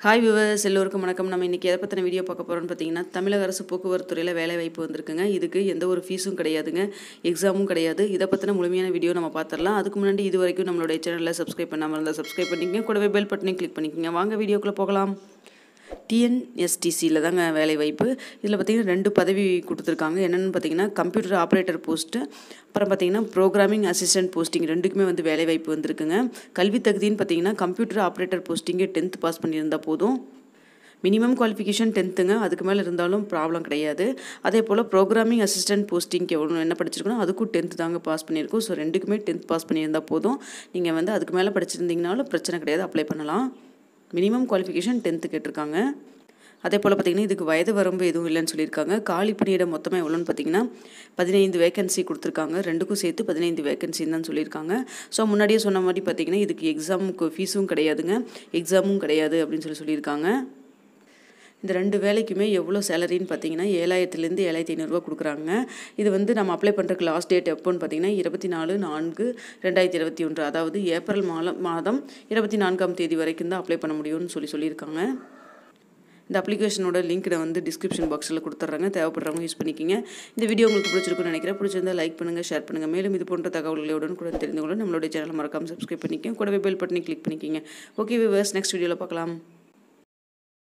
hi viewers எல்லோருக்கும் வணக்கம் நம்ம இன்றைக்கி எதை பற்றின வீடியோ பார்க்க போகிறோம்னு பார்த்தீங்கன்னா தமிழக அரசு போக்குவரத்து துறையில் வேலை வாய்ப்பு வந்திருக்குங்க இதுக்கு எந்த ஒரு ஃபீஸும் கிடையாதுங்க எக்ஸாமும் கிடையாது இதை பற்றின முழுமையான வீடியோ நம்ம பார்த்துடலாம் அதுக்கு முன்னாடி இது வரைக்கும் நம்மளுடைய சேனலில் சப்ஸ்கிரைப் பண்ணாமல் இருந்தால் சப்ஸ்கிரைப் பண்ணிக்கங்க கூடவே பெல் பட்டனையும் கிளிக் பண்ணிக்கோங்க வாங்க வீடியோக்குள்ளே போகலாம் டிஎன்எஸ்டிசியில் தாங்க வேலை வாய்ப்பு இதில் பார்த்தீங்கன்னா ரெண்டு பதவி கொடுத்துருக்காங்க என்னென்னு பார்த்தீங்கன்னா கம்ப்யூட்டர் ஆப்ரேட்டர் போஸ்ட்டு அப்புறம் பார்த்தீங்கன்னா ப்ரோக்ராமிங் அசிஸ்டன்ட் போஸ்டிங் ரெண்டுக்குமே வந்து வேலை வாய்ப்பு வந்திருக்குங்க கல்வி தகுதின்னு பார்த்தீங்கன்னா கம்ப்யூட்டர் ஆப்ரேட்டர் போஸ்டிங்கு டென்த் பாஸ் பண்ணியிருந்தால் போதும் மினிமம் குவாலிஃபிகேஷன் டென்த்துங்க அதுக்கு மேலே இருந்தாலும் ப்ராப்ளம் கிடையாது அதே போல் ப்ரோக்ராமிங் அசிஸ்டன்ட் போஸ்டிங்க்கு எவ்வளோ என்ன படிச்சிருக்கணும் அதுக்கும் டென்த்து தாங்க பாஸ் பண்ணியிருக்கோம் ஸோ ரெண்டுக்குமே டென்த் பாஸ் பண்ணியிருந்தால் போதும் நீங்கள் வந்து அதுக்கு மேலே படிச்சிருந்தீங்கனாலும் பிரச்சனை கிடையாது அப்ளை பண்ணலாம் மினிமம் குவாலிஃபிகேஷன் டென்த்து கேட்டிருக்காங்க அதே போல் பார்த்திங்கன்னா இதுக்கு வயது வரம்பு எதுவும் இல்லைன்னு சொல்லியிருக்காங்க காலி பணியிடம் மொத்தமாக எவ்வளோன்னு பார்த்தீங்கன்னா பதினைந்து வேகன்சி கொடுத்துருக்காங்க ரெண்டுக்கும் சேர்த்து பதினைந்து வேகன்சின்னு தான் சொல்லியிருக்காங்க ஸோ முன்னாடியே சொன்ன மாதிரி பார்த்திங்கன்னா இதுக்கு எக்ஸாமுக்கு ஃபீஸும் கிடையாதுங்க எக்ஸாமும் கிடையாது அப்படின்னு சொல்லி சொல்லியிருக்காங்க இந்த ரெண்டு வேலைக்குமே எவ்வளோ சேலரின்னு பார்த்தீங்கன்னா ஏழாயிரத்துலேருந்து ஏழாயிரத்தி ஐநூறுரூவா கொடுக்குறாங்க இது வந்து நம்ம அப்ளை பண்ணுறதுக்கு லாஸ்ட் டேட் எப்போன்னு பார்த்தீங்கன்னா இருபத்தி நாலு நான்கு ரெண்டாயிரத்தி இருபத்தி ஒன்று அதாவது ஏப்ரல் மாதம் மாதம் இருபத்தி நான்காம் தேதி வரைக்கும் தான் அப்ளை பண்ண முடியும்னு சொல்லி சொல்லியிருக்காங்க இந்த அப்ளிகேஷனோட லிங்க் நான் வந்து டிஸ்கிரிப்ஷன் பாக்ஸில் கொடுத்துட்றாங்க தேவைப்படுறவங்க யூஸ் பண்ணிக்கிங்க இந்த வீடியோ உங்களுக்கு பிடிச்சிருக்குன்னு நினைக்கிறேன் பிடிச்சிருந்தா லைக் பண்ணுங்கள் ஷேர் பண்ணுங்கள் மேலும் இது போன்ற தகவல்களை உடனுக்குடன் தெரிந்து கொள்ள நம்மளுடைய சேனலை மறக்காமல் சப்ஸ்கிரைப் பண்ணிக்கோங்க கூடவே பெல் பட்டனை கிளிக் பண்ணிக்கிங்க ஓகே விவர்ஸ் நெக்ஸ்ட் வீடியோவில் பார்க்கலாம்